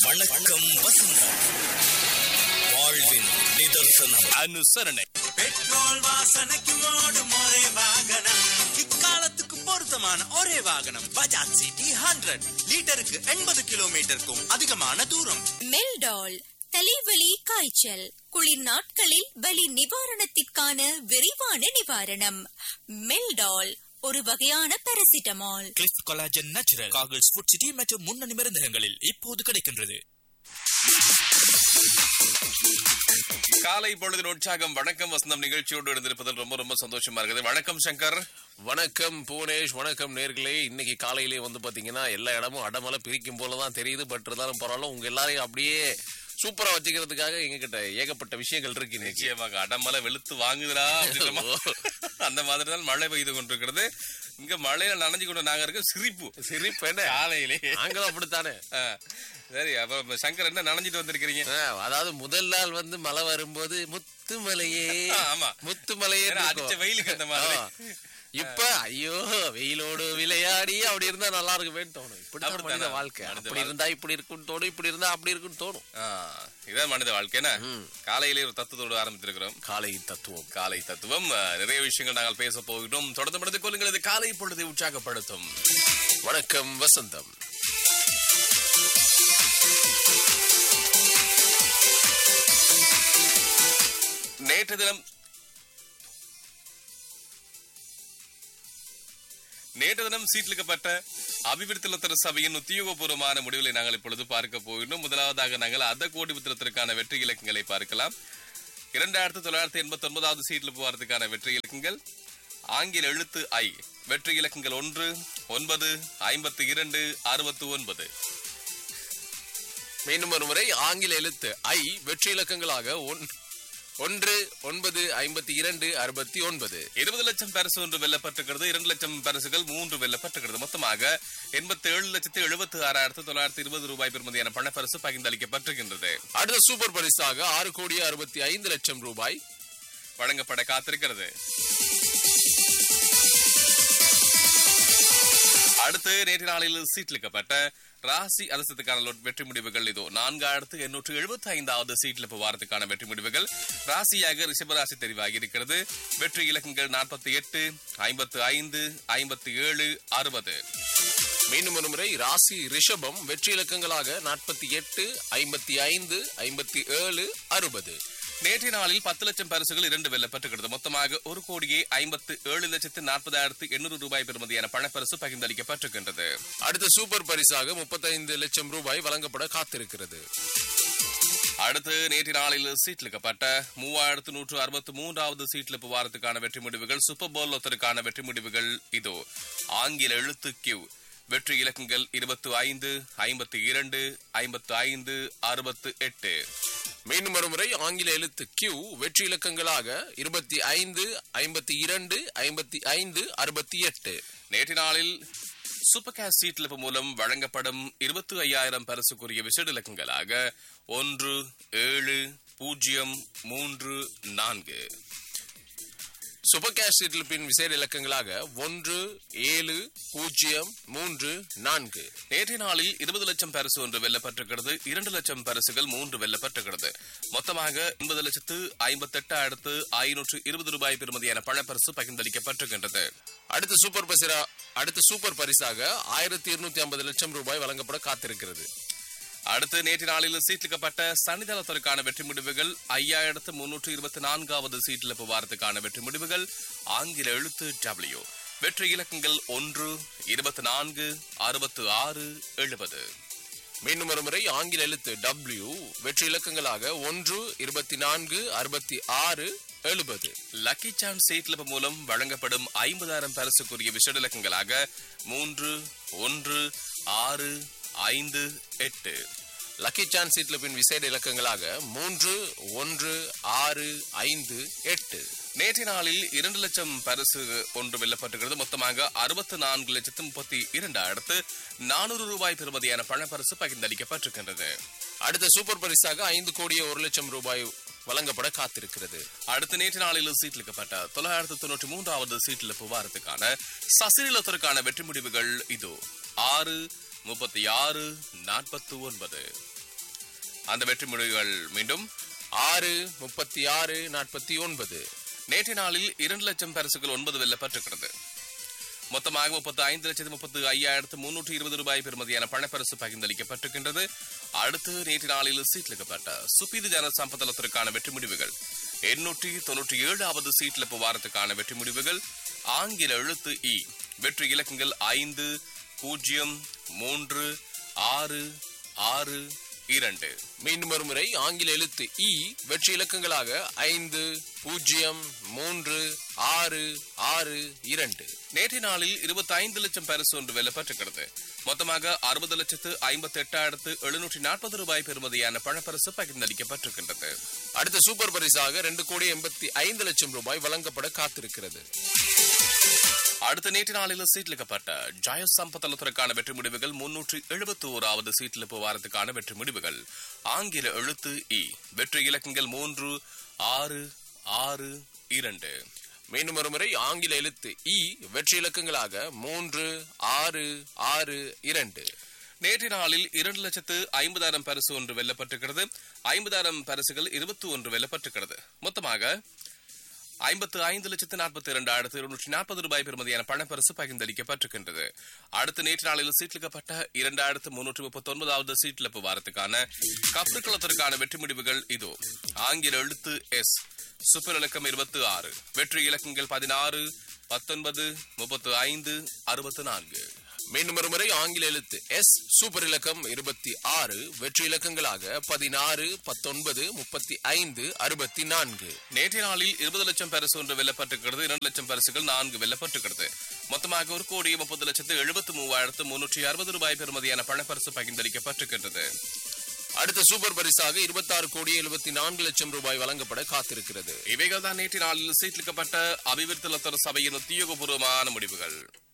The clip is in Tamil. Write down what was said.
வணக்கம் வசந்தம் வாழ்வின் நிதர்சனம் அனுசரணை பெட்ரோல் வாசனைக்கு ஓடும் ஒரே வாகனம் இக்காலத்துக்கு பொருத்தமான ஒரே வாகனம் பஜாஜ் சிட்டி ஹண்ட்ரட் லிட்டருக்கு எண்பது கிலோமீட்டருக்கும் அதிகமான தூரம் மெல்டால் தலைவலி காய்ச்சல் குளிர் நாட்களில் வலி நிவாரணத்திற்கான விரிவான நிவாரணம் மெல்டால் ஒரு வகையான பாராசிட்டமால் கிளிஃப் கொலாஜன் நேச்சுரல் காகிள்ஸ் ஃபுட் சிட்டி மற்றும் முன்னணி மருந்தகங்களில் இப்போது கிடைக்கின்றது காலை பொழுது உற்சாகம் வணக்கம் வசந்தம் நிகழ்ச்சியோடு இருந்திருப்பதில் ரொம்ப ரொம்ப சந்தோஷமா இருக்குது வணக்கம் சங்கர் வணக்கம் புவனேஷ் வணக்கம் நேர்களே இன்னைக்கு காலையிலே வந்து பாத்தீங்கன்னா எல்லா இடமும் அடமலை பிரிக்கும் போலதான் தெரியுது பட் இருந்தாலும் பரவாயில்ல உங்க எல்லாரையும் அப்படியே சூப்பரா வச்சுக்கிறதுக்காக எங்ககிட்ட ஏகப்பட்ட விஷயங்கள் இருக்கு இன்னைக்கு நிச்சயமாக அடமலை வெளுத்து வாங்குதுடா அப்படின்ற மா- அந்த மாதிரி தான் மழை பெய்து கொண்டிருக்கிறது இங்க மழையில நனைஞ்சு கொண்டு நாங்க இருக்க சிரிப்பு சிரிப்பு என்ன காலையிலே நாங்களும் அப்படித்தானே ஆ, சரி அப்ப சங்கர் என்ன நனைஞ்சிட்டு வந்திருக்கிறீங்க ஆ, அதாவது முதல் நாள் வந்து மழை வரும்போது முத்துமலையே ஆ, ஆமா. முத்துமலையே ஏன்னா இருக்கும். அடிச்ச வெயிலுக்கு அந்த மாதிரி. ஆ. இப்ப ஐயோ வெயிலோடு விளையாடி அப்படி இருந்தா நல்லா இருக்குமேன்னு தோணும் இப்படிதான் அப்படித்தானே. மனித வாழ்க்கை மனித அப்படி வாழ்க்கை. இருந்தா இப்படி இருக்குன்னு தோணும் இப்படி இருந்தா அப்படி இருக்குன்னு தோணும் ஆ, இதான் மனித வாழ்க்கை என்ன காலையிலே ஒரு தத்துவத்தோடு ஆரம்பித்திருக்கிறோம் காலை தத்துவம் காலை தத்துவம் ஆ, நிறைய விஷயங்கள் நாங்கள் பேச போகிறோம் தொடர்ந்து மனது கொள்ளுங்கள் இது காலை பொழுதை உற்சாகப்படுத்தும் வணக்கம் வசந்தம் நேற்று தினம் நேற்று தினம் சீட்லிக்கப்பட்ட அபிவிருத்திலத்தர சபையின் உத்தியோகபூர்வமான முடிவுகளை நாங்கள் இப்பொழுது பார்க்க போகிறோம் முதலாவதாக நாங்கள் அத கோடி புத்திரத்திற்கான வெற்றி இலக்கங்களை பார்க்கலாம் இரண்டாயிரத்தி தொள்ளாயிரத்தி எண்பத்தி ஒன்பதாவது சீட்ல போவதற்கான வெற்றி இலக்கங்கள் ஆங்கில எழுத்து ஐ வெற்றி இலக்கங்கள் ஒன்று ஒன்பது ஐம்பத்தி இரண்டு அறுபத்தி ஒன்பது மீண்டும் ஒரு முறை ஆங்கில எழுத்து ஐ வெற்றி இலக்கங்களாக ஒன்- ஒன்று ஒன்பது ஐம்பத்தி இரண்டு அறுபத்தி ஒன்பது இருபது லட்சம் பரிசு ஒன்று வெல்லப்பட்டிருக்கிறது இரண்டு லட்சம் பரிசுகள் மூன்று வெல்லப்பட்டிருக்கிறது மொத்தமாக எண்பத்தி ஏழு லட்சத்தி எழுபத்தி ஆறாயிரத்தி தொள்ளாயிரத்தி இருபது ரூபாய் பெறுமதியான பணப்பரிசு பகிர்ந்தளிக்கப்பட்டிருக்கின்றது அடுத்த சூப்பர் பரிசாக ஆறு கோடி அறுபத்தி ஐந்து லட்சம் ரூபாய் வழங்கப்பட காத்திருக்கிறது அடுத்து நேற்று நாளில் சீட்லிக்கப்பட்ட ராசி அரசத்துக்கான லொட் வெற்றி முடிவுகள் இதோ நான்காயிரத்து எண்ணூற்று எழுபத்தி ஐந்தாவது சீட்லிப்பு வாரத்துக்கான வெற்றி முடிவுகள் ராசியாக ரிஷபராசி தெரிவாகி இருக்கிறது வெற்றி இலக்கங்கள் நாற்பத்தி எட்டு ஐம்பத்து ஐந்து ஐம்பத்தி ஏழு அறுபது மீண்டும் ஒரு முறை ராசி ரிஷபம் வெற்றி இலக்கங்களாக நாற்பத்தி எட்டு ஐம்பத்தி ஐந்து ஐம்பத்தி ஏழு அறுபது நேற்றைய நாளில் பத்து லட்சம் பரிசுகள் இரண்டு வெல்லப்பட்டிருக்கிறது மொத்தமாக ஒரு கோடியே ஐம்பத்து ஏழு லட்சத்து நாற்பதாயிரத்து எண்ணூறு ரூபாய் பெறுமதியான பணப்பரிசு பகிர்ந்தளிக்கப்பட்டிருக்கின்றது அடுத்த சூப்பர் பரிசாக முப்பத்தைந்து லட்சம் ரூபாய் வழங்கப்பட காத்திருக்கிறது அடுத்து நேற்று நாளில் சீட்லிக்கப்பட்ட மூவாயிரத்து நூற்று அறுபத்தி மூன்றாவது சீட்லிப்பு வாரத்துக்கான வெற்றி முடிவுகள் சூப்பர் போல் ஒத்தருக்கான வெற்றி முடிவுகள் இதோ ஆங்கில எழுத்து கியூ வெற்றி இலக்கங்கள் இருபத்தி ஐந்து ஐம்பத்தி இரண்டு ஐம்பத்து ஐந்து அறுபத்து எட்டு மீண்டும் ஒரு முறை ஆங்கில எழுத்து கியூ வெற்றி இலக்கங்களாக இருபத்தி ஐந்து ஐம்பத்தி இரண்டு ஐம்பத்தி ஐந்து அறுபத்தி எட்டு நேற்று நாளில் சூப்பர் கேஷ் சீட்லிப்பு மூலம் வழங்கப்படும் இருபத்தி ஐயாயிரம் பரிசுக்குரிய விசேட இலக்கங்களாக ஒன்று ஏழு பூஜ்ஜியம் மூன்று நான்கு சூப்பர் கேஷ் சீட்லிப்பின் விசேட இலக்கங்களாக ஒன்று ஏழு பூஜ்ஜியம் மூன்று நான்கு நேற்றைய நாளில் இருபது லட்சம் பரிசு ஒன்று வெல்லப்பட்டிருக்கிறது இரண்டு லட்சம் பரிசுகள் மூன்று வெல்லப்பட்டிருக்கிறது மொத்தமாக எண்பது லட்சத்து ஐம்பத்தி எட்டாயிரத்து ஐநூற்று இருபது ரூபாய் பெறுமதியான பணப்பரிசு பகிர்ந்தளிக்கப்பட்டிருக்கின்றது அடுத்த சூப்பர் பரிசா அடுத்த சூப்பர் பரிசாக ஆயிரத்தி இருநூத்தி ஐம்பது லட்சம் ரூபாய் வழங்கப்பட காத்திருக்கிறது அடுத்து நேற்று நாளில் சீட்லிக்கப்பட்ட சனிதளத்திற்கான வெற்றி முடிவுகள் ஐயாயிரத்து முன்னூற்று இருபத்தி நான்காவது சீட்டிழப்பு வாரத்துக்கான வெற்றி முடிவுகள் ஆங்கில எழுத்து டபிள்யூ வெற்றி இலக்கங்கள் ஒன்று இருபத்தி நான்கு அறுபத்து ஆறு எழுபது மீண்டும் ஒரு முறை ஆங்கில எழுத்து டபிள்யூ வெற்றி இலக்கங்களாக ஒன்று இருபத்தி நான்கு அறுபத்தி ஆறு எழுபது லக்கி சான்ஸ் சீட்லிப்பு மூலம் வழங்கப்படும் ஐம்பதாயிரம் பரிசுக்குரிய விசேட இலக்கங்களாக மூன்று ஒன்று ஆறு ஐந்து எட்டு லக்கி சான்ஸ் சீட்லிப்பின் விசேட இலக்கங்களாக மூன்று ஒன்று ஆறு ஐந்து எட்டு நேற்றைய நாளில் இரண்டு லட்சம் பரிசு ஒன்று வெல்லப்பட்டிருக்கிறது மொத்தமாக அறுபத்தி நான்கு லட்சத்து முப்பத்தி இரண்டாயிரத்து நானூறு ரூபாய் பெறுமதியான பணப்பரிசு பகிர்ந்தளிக்கப்பட்டிருக்கின்றது அடுத்த சூப்பர் பரிசாக ஐந்து கோடியே ஒரு லட்சம் ரூபாய் வழங்கப்பட காத்திருக்கிறது அடுத்த நேற்று நாளில் சீட்லிக்கப்பட்ட தொள்ளாயிரத்து தொண்ணூற்றி மூன்றாவது சீட்டில் வாரத்துக்கான சசிரீலத்திற்கான வெற்றி முடிவுகள் இதோ ஆறு முப்பத்தி ஆறு நாற்பத்தி ஒன்பது அந்த வெற்றி முடிவுகள் மீண்டும் ஆறு முப்பத்தி ஆறு நாற்பத்தி ஒன்பது நேற்றைய நாளில் இரண்டு லட்சம் பரிசுகள் ஒன்பது வெல்லப்பட்டிருக்கிறது மொத்தமாக முப்பத்தி ஐந்து லட்சத்து முப்பத்து ஐயாயிரத்து முன்னூற்றி இருபது ரூபாய் பெறுமதியான பணப்பரிசு பகிர்ந்தளிக்கப்பட்டிருக்கின்றது அடுத்து நேற்று நாளில் சீட்லிக்கப்பட்ட சுப்பீது ஜன சம்பத்தலத்திற்கான வெற்றி முடிவுகள் எண்ணூற்றி தொன்னூற்றி ஏழாவது சீட்லிப்பு வாரத்துக்கான வெற்றி முடிவுகள் ஆங்கில எழுத்து இ வெற்றி இலக்கங்கள் ஐந்து பூஜ்ஜியம் மூன்று ஆறு ஆறு இரண்டு மீண்டும் ஒரு முறை ஆங்கில எழுத்து இ வெற்றி இலக்கங்களாக ஐந்து பூஜ்ஜியம் மூன்று ஆறு ஆறு இரண்டு நேற்றைய நாளில் இருபத்தி ஐந்து லட்சம் பரிசு ஒன்று வெல்லப்பட்டிருக்கிறது மொத்தமாக அறுபது லட்சத்து ஐம்பத்தி எட்டாயிரத்து எழுநூற்றி நாற்பது ரூபாய் பெறுமதியான பணப்பரிசு பகிர்ந்தளிக்கப்பட்டிருக்கின்றது அடுத்த சூப்பர் பரிசாக ரெண்டு கோடி எண்பத்தி ஐந்து லட்சம் ரூபாய் வழங்கப்பட காத்திருக்கிறது அடுத்த நேற்று நாளில் சீட்லிக்கப்பட்ட ஜய சம்பத்தலத்திற்கான வெற்றி முடிவுகள் முன்னூற்றி எழுபத்தி ஓராவது சீட்லிப்பு வாரத்துக்கான வெற்றி முடிவுகள் ஆங்கில எழுத்து இ வெற்றி இலக்கங்கள் மூன்று ஆறு ஆறு இரண்டு மீண்டும் ஒரு முறை ஆங்கில எழுத்து இ வெற்றி இலக்கங்களாக மூன்று ஆறு ஆறு இரண்டு நேற்றைய நாளில் இரண்டு லட்சத்து ஐம்பதாயிரம் பரிசு ஒன்று வெல்லப்பட்டிருக்கிறது ஐம்பதாயிரம் பரிசுகள் இருபத்தி ஒன்று வெல்லப்பட்டிருக்கிறது மொத்தமாக ஐம்பத்து ஐந்து லட்சத்து நாற்பத்தி இரண்டாயிரத்து இருநூற்றி நாற்பது ரூபாய் பெறுமதியான பணப்பரிசு பகிர்ந்தளிக்கப்பட்டிருக்கின்றது அடுத்த நேற்று நாளில் சீட்லிக்கப்பட்ட இரண்டாயிரத்து முன்னூற்றி முப்பத்தி ஒன்பதாவது சீட்லப்பு வாரத்துக்கான கப்ருக்களத்திற்கான வெற்றி முடிவுகள் இதோ ஆங்கில எழுத்து எஸ் சூப்பர் இலக்கம் இருபத்தி ஆறு வெற்றி இலக்கங்கள் பதினாறு பத்தொன்பது முப்பத்து ஐந்து அறுபத்து நான்கு மீண்டும் ஒரு முறை ஆங்கில எழுத்து எஸ் சூப்பர் இலக்கம் இருபத்தி ஆறு வெற்றி இலக்கங்களாக பதினாறு பத்தொன்பது முப்பத்தி ஐந்து அறுபத்தி நான்கு நேற்றைய நாளில் இருபது லட்சம் பரிசு ஒன்று வெல்லப்பட்டிருக்கிறது இரண்டு லட்சம் பரிசுகள் நான்கு வெல்லப்பட்டிருக்கிறது மொத்தமாக ஒரு கோடி முப்பது லட்சத்து எழுபத்து மூவாயிரத்து முன்னூற்றி அறுபது ரூபாய் பெறுமதியான பணப்பரிசு பகிர்ந்தளிக்கப்பட்டிருக்கின்றது அடுத்த சூப்பர் பரிசாக இருபத்தாறு கோடி எழுபத்தி நான்கு லட்சம் ரூபாய் வழங்கப்பட காத்திருக்கிறது இவைகள் தான் நேற்று நாளில் சீட்லிக்கப்பட்ட அபிவிருத்தி லத்தர் சபையின் உத்தியோகபூர்வமான முடிவுகள்